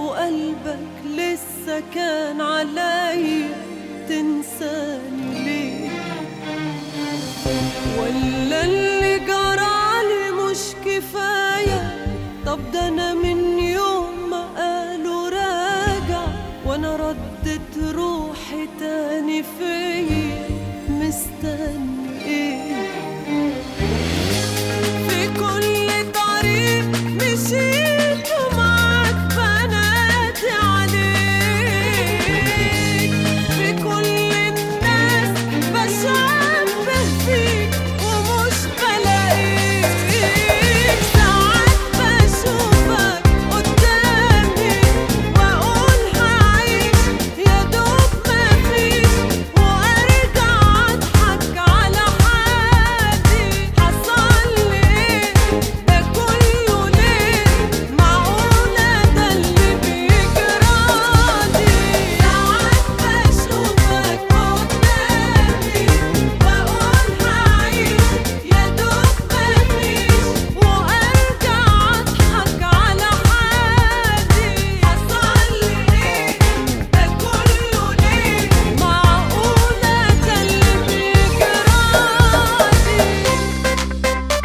لو قلبك لسه كان عليا تنساني ليه ولا اللي جرالي مش كفاية طب ده أنا من يوم ما قالوا راجع وأنا ردت روحي تاني فيا مستني إيه في كل طريق مشيت ومعاك بنادي عليك في كل الناس بشبه فيك ومش بلاقيك ساعات بشوفك قدامي واقول هعيش يا دوب مفيش وارجع اضحك على حالي حصل لي ايه ده كله ليه معقولة ده اللي بيجرالي ساعات بشوفك قدامي واقول هعيش يا دوب مفيش وارجع اضحك على حالي حصل لي ايه ده كله ليه معقولة ده اللي بيجرالي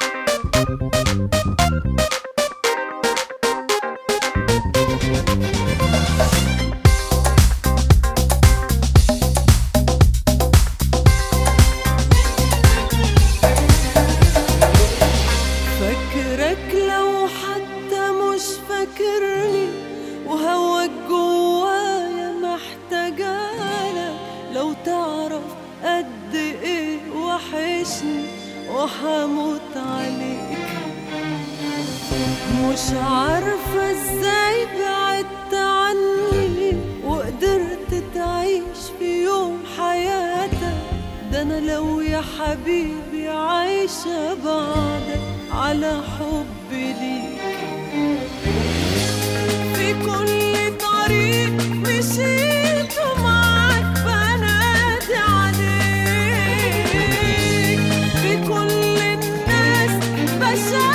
فاكرك لو حتى مش فاكرني وهواك جوايا محتاجالك لو تعرف قد ايه وحشني وحموت عليك مش عارفة ازاي بعدت عني وقدرت تعيش في يوم حياتك ده انا لو يا حبيبي عايشة بعدك على حبي ليك في كل طريق مشيت ومعاك بنادي عليك في كل الناس بشوف